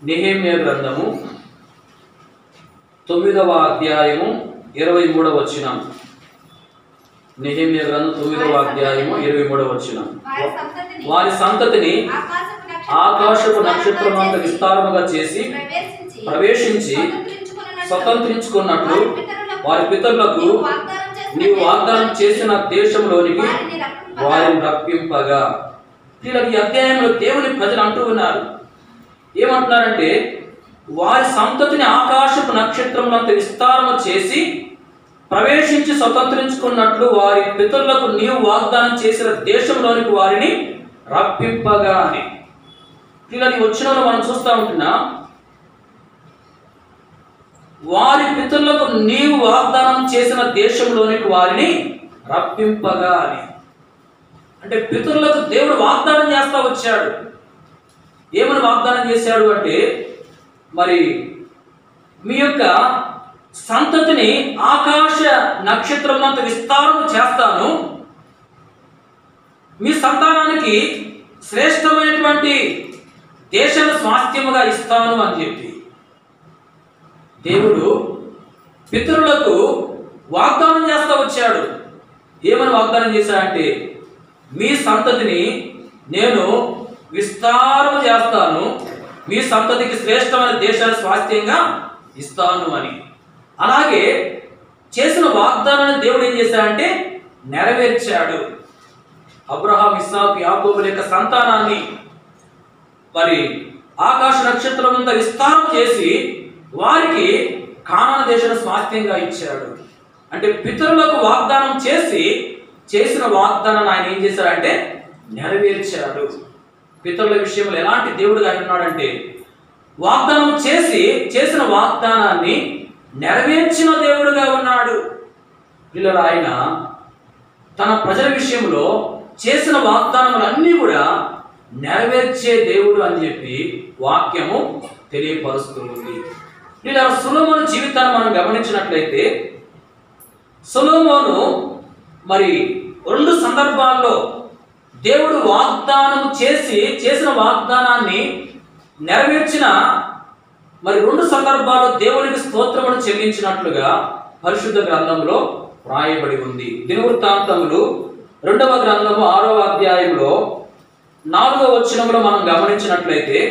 నెహేమ్య గ్రంథము తొమ్మిదవ అధ్యాయము ఇరవై మూడవ వచనం నెహేమ్య గ్రంథం తొమ్మిదవ అధ్యాయము ఇరవై మూడవ వచనం వారి సంతతిని వారి సంతతిని ఆకాశపు ఆకాశపు నక్షత్రములంతా నక్షత్రమంత చేసి విస్తారముగా చేసి ప్రవేశించి ప్రవేశించి స్వతంత్రించుకొనున్నట్లు స్వతంత్రించుకున్నట్లు వారి పితరులకు నీవు వాగ్దానం చేసిన నీవు వాగ్దానం చేసిన దేశంలోనికి వారిని రప్పింపగా వారిని రప్పింపగా ఇలా ఈ అధ్యాయంలో దేవుని ప్రజలు అంటూ ఉన్నారు ఏమంటున్నారంటే వారి సంతతిని ఆకాశపు నక్షత్రములంత విస్తారము చేసి ప్రవేశించి స్వతంత్రించుకున్నట్లు వారి పితరులకు నీవు వాగ్దానం చేసిన దేశంలోనికి వారిని రప్పింపగా అని ఇలా ఈ వచ్చిన మనం చూస్తూ ఉంటున్నా వారి పితరులకు నీవు వాగ్దానం చేసిన దేశంలోనికి వారిని రప్పింపగా అని అంటే పితరులకు దేవుడు వాగ్దానం చేస్తా వచ్చాడు ఏమని వాగ్దానం చేశాడు అంటే మరి మీ యొక్క సంతతిని ఆకాశ నక్షత్రమునంత విస్తారం చేస్తాను మీ సంతానానికి శ్రేష్టమైనటువంటి దేశాన్ని స్వాస్థ్యముగా ఇస్తాను అని చెప్పి దేవుడు పితరులకు వాగ్దానం చేస్తా వచ్చాడు ఏమని వాగ్దానం చేశాడంటే మీ సంతతిని నేను విస్తారం చేస్తాను మీ సంతతికి శ్రేష్టమైన దేశాన్ని స్వాస్థ్యంగా ఇస్తాను అని అలాగే చేసిన వాగ్దానాన్ని దేవుడు ఏం చేశాడంటే నెరవేర్చాడు అబ్రహాం ఇస్సాక్ యాకోబుల యొక్క సంతానాన్ని మరి ఆకాశ నక్షత్రం మీద విస్తారం చేసి వారికి కానాన దేశం స్వాస్థ్యంగా ఇచ్చాడు అంటే పితరులకు వాగ్దానం చేసి చేసిన వాగ్దానాన్ని ఆయన ఏం చేశాడంటే నెరవేర్చాడు పితరుల విషయంలో ఎలాంటి దేవుడుగా ఆయన ఉన్నాడంటే వాగ్దానం చేసి చేసిన వాగ్దానాన్ని నెరవేర్చిన దేవుడుగా ఉన్నాడు పిల్లలు ఆయన తన ప్రజల విషయంలో చేసిన వాగ్దానములన్నీ కూడా నెరవేర్చే దేవుడు అని చెప్పి వాక్యము తెలియపరుస్తుంది ఇలా సులోమోను జీవితాన్ని మనం గమనించినట్లయితే సులోమోను మరి రెండు సందర్భాల్లో దేవుడు వాగ్దానం చేసి చేసిన వాగ్దానాన్ని నెరవేర్చిన మరి రెండు సందర్భాల్లో దేవునికి స్తోత్రమును చెల్లించినట్లుగా పరిశుద్ధ గ్రంథంలో వ్రాయబడి ఉంది దినవృత్తాంతములు రెండవ గ్రంథము ఆరవ అధ్యాయంలో నాలుగవ వచనంలో మనం గమనించినట్లయితే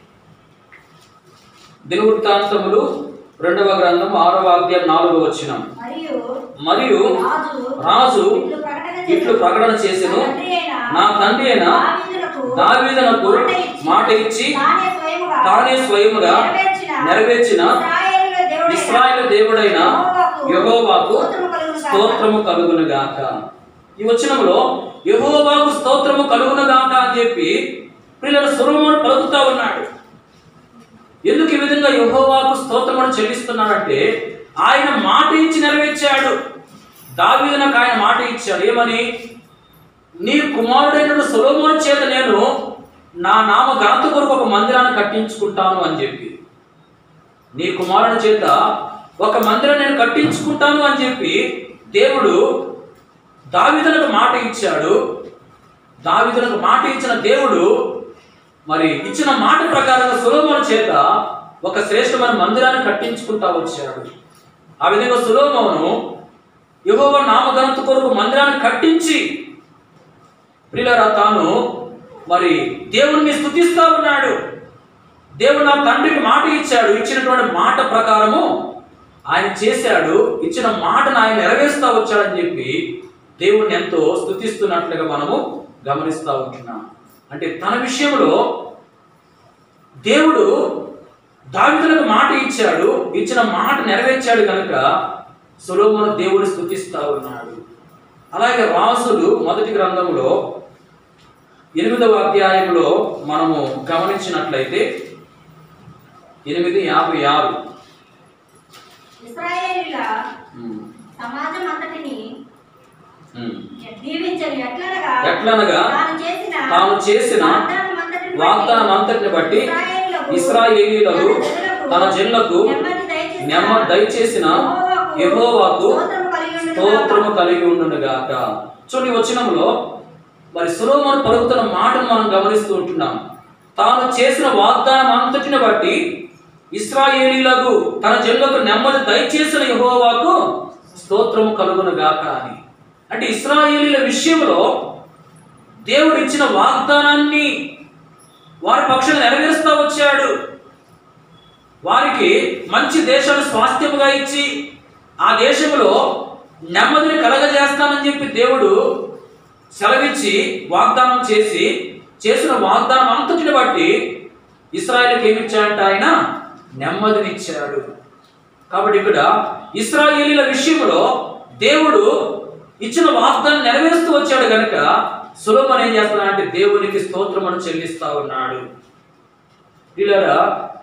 దినవృత్తాంతములు రెండవ గ్రంథం ఆరవ అధ్యాయం నాలుగవ వచనం మరియు మరియు రాజు రాజు ఇట్లు ప్రకటన ఇట్లు ప్రకటన చేసెను నా తండ్రి అయిన దావీదునకు మాట ఇచ్చి తానే స్వయముగా నెరవేర్చిన ఇస్రాయేల్ దేవుడైన యెహోవాకు స్తోత్రము కలుగును గాక ఈ వచనంలో యెహోవాకు స్తోత్రము కలుగును గాక అని చెప్పి పిల్లలు సురమును పలుకుతా ఉన్నాడు ఎందుకు ఈ విధంగా యెహోవాకు స్తోత్రమును చెల్లిస్తున్నాడంటే ఆయన మాట ఇచ్చి నెరవేర్చాడు దావీదునకు ఆయన మాట ఇచ్చాడు ఏమని నీ కుమారుడైన సొలొమోను చేత నేను నా నామ ఘనత కొరకు ఒక మందిరాన్ని కట్టించుకుంటాను అని చెప్పి నీ కుమారుని చేత ఒక మందిరం నేను కట్టించుకుంటాను అని చెప్పి దేవుడు దావిదులకు మాట ఇచ్చాడు దావిదులకు మాట ఇచ్చిన దేవుడు మరి ఇచ్చిన మాట ప్రకారంగా సులోమోను చేత ఒక శ్రేష్టమైన మందిరాన్ని కట్టించుకుంటా వచ్చాడు ఆ విధంగా సులోమోను యెహోవా నామఘనత కొరకు మందిరాన్ని కట్టించి ప్రియులారా తాను మరి దేవుణ్ణి స్తుతిస్తా ఉన్నాడు దేవుడు నా తండ్రికి మాట ఇచ్చాడు ఇచ్చినటువంటి మాట ప్రకారము ఆయన చేశాడు ఇచ్చిన మాటను ఆయన నెరవేరుస్తా వచ్చాడని చెప్పి దేవుణ్ణి ఎంతో స్తుతిస్తున్నట్లుగా మనము గమనిస్తూ ఉంటున్నాం అంటే తన విషయంలో దేవుడు దావిదులకు మాట ఇచ్చాడు ఇచ్చిన మాట నెరవేర్చాడు కనుక సులోమను దేవుడు స్తుతిస్తా ఉన్నాడు అలాగే రాసులు మొదటి గ్రంథంలో ఎనిమిదవ అధ్యాయంలో మనము గమనించినట్లయితే ఎనిమిది యాభై ఆరు ఇస్రాయేలీల ఉమ్, సమాజం అంతటిని ఉమ్. దీవించను ఎట్లనగా ఎట్లనగా తాను చేసిన తాను చేసిన వాగ్దానమంతటిని బట్టి వాగ్దానం అంతటిని బట్టి ఇశ్రాయేలీయులకు ఇస్రాయేలీలకు తన జనులకు నెమ్మది దయచేసిన నెమ్మ దయచేసిన యెహోవాకు స్తోత్రము కలిగి ఉండునుగాక చూడండి ఈ వచనంలో మరి సులోమోను పలుకుతున్న మాటను మనం గమనిస్తూ ఉంటున్నాం తాను చేసిన వాగ్దానం అంతటిని బట్టి ఇస్రాయేలీలకు తన జనులకు నెమ్మది దయచేసిన యెహోవాకు స్తోత్రము కలుగును గాక అని అంటే ఇస్రాయేలీల విషయంలో దేవుడు ఇచ్చిన వాగ్దానాన్ని వారి పక్షంగా నెరవేరుస్తూ వచ్చాడు వారికి మంచి దేశాన్ని స్వాస్థ్యముగా ఇచ్చి ఆ దేశంలో నెమ్మదిని కలగజేస్తానని చెప్పి దేవుడు సెలవిచ్చి వాగ్దానం చేసి చేసిన వాగ్దానం అంతటిని బట్టి ఇస్రాయేల్కి ఏమిచ్చాడంట ఆయన నెమ్మదినిచ్చాడు కాబట్టి ఇక్కడ ఇస్రాయేలీల విషయంలో దేవుడు ఇచ్చిన వాగ్దానం నెరవేరుస్తూ వచ్చాడు కనుక సులభం ఏం చేస్తున్నాడంటే దేవునికి స్తోత్రమును చెల్లిస్తా ఉన్నాడు పిల్లరా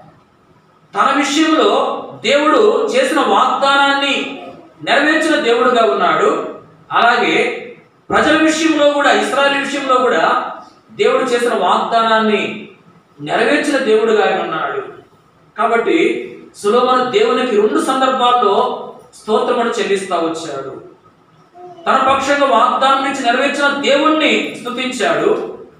తన విషయంలో దేవుడు చేసిన వాగ్దానాన్ని నెరవేర్చిన దేవుడుగా ఉన్నాడు అలాగే ప్రజల విషయంలో కూడా ఇస్రాయల్ విషయంలో కూడా దేవుడు చేసిన వాగ్దానాన్ని నెరవేర్చిన దేవుడుగా ఆయన ఉన్నాడు కాబట్టి సులోమను దేవునికి రెండు సందర్భాల్లో స్తోత్రమును చెల్లిస్తా వచ్చాడు తన పక్షంగా వాగ్దానం నుంచి నెరవేర్చిన దేవుణ్ణి స్తుతించాడు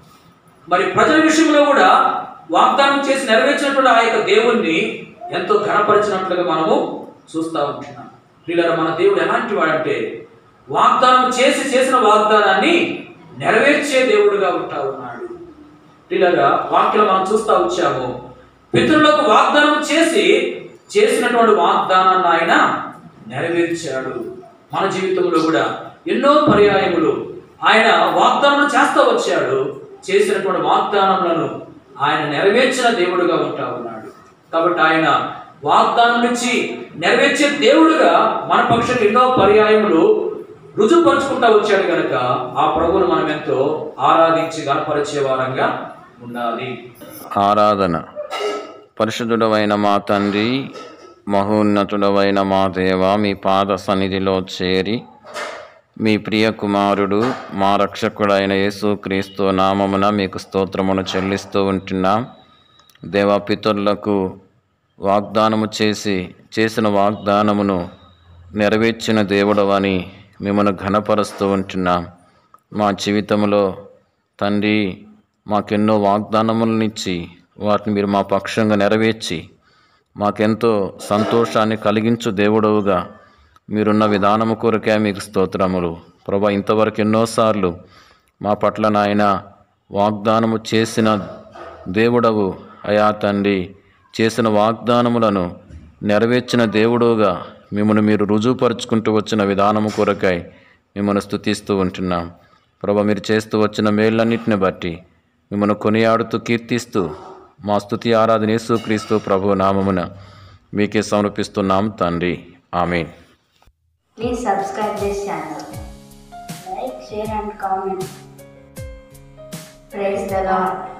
మరి ప్రజల విషయంలో కూడా వాగ్దానం చేసి నెరవేర్చినటువంటి ఆ యొక్క దేవుణ్ణి ఎంతో ఘనపరిచినట్లుగా మనము చూస్తూ ఉంటున్నాం వీళ్ళ మన దేవుడు ఎలాంటి వాడంటే వాగ్దానం చేసి చేసిన వాగ్దానాన్ని నెరవేర్చే దేవుడుగా ఉంటా ఉన్నాడు వీళ్ళగా వాక్యం మనం చూస్తా వచ్చాము పితరులకు వాగ్దానం చేసి చేసినటువంటి వాగ్దానాన్ని ఆయన నెరవేర్చాడు మన జీవితంలో కూడా ఎన్నో పర్యాయములు ఆయన వాగ్దానం చేస్తూ వచ్చాడు చేసినటువంటి వాగ్దానములను ఆయన నెరవేర్చిన దేవుడుగా ఉంటా ఉన్నాడు కాబట్టి ఆయన వాగ్దానం నుంచి నెరవేర్చే దేవుడుగా మన పక్షులు ఎన్నో పర్యాయములు రుజుపరుచుకుంటా వచ్చాడు కనుక ఆ ప్రభువును మనం ఎంతో ఆరాధించి గణపరిచే వారంగా ఉండాలి ఆరాధన పరిశుద్ధుడవైన మా తండ్రి మహోన్నతుడవైన మా దేవ మీ పాద సన్నిధిలో చేరి మీ ప్రియ కుమారుడు మా రక్షకుడైన యేసుక్రీస్తు నామమున మీకు స్తోత్రమును చెల్లిస్తూ ఉంటున్నాం దేవా పితరులకు వాగ్దానము చేసి చేసిన వాగ్దానమును నెరవేర్చిన దేవుడవని మిమ్మల్ని ఘనపరుస్తూ ఉంటున్నాం మా జీవితంలో తండ్రి మాకెన్నో వాగ్దానములనిచ్చి వాటిని మీరు మా పక్షంగా నెరవేర్చి మాకెంతో సంతోషాన్ని కలిగించు దేవుడవుగా మీరున్న విధానము కొరకే మీకు స్తోత్రములు ప్రభా ఇంతవరకు ఎన్నోసార్లు మా పట్ల నాయన వాగ్దానము చేసిన దేవుడవు అయా తండ్రి చేసిన వాగ్దానములను నెరవేర్చిన దేవుడుగా మిమ్మల్ని మీరు రుజువుపరుచుకుంటూ వచ్చిన విధానము కొరకై మిమ్మల్ని స్తుతిస్తూ ఉంటున్నాం ప్రభా మీరు చేస్తూ వచ్చిన మేళ్ళన్నిటిని బట్టి మిమ్మల్ని కొనియాడుతూ కీర్తిస్తూ మా స్తుతి ఆరాధన యేసుక్రీస్తు ప్రభు నామమున మీకే సమర్పిస్తున్నాం తండ్రి amen Please subscribe this channel. Like, share and comment. Praise the Lord.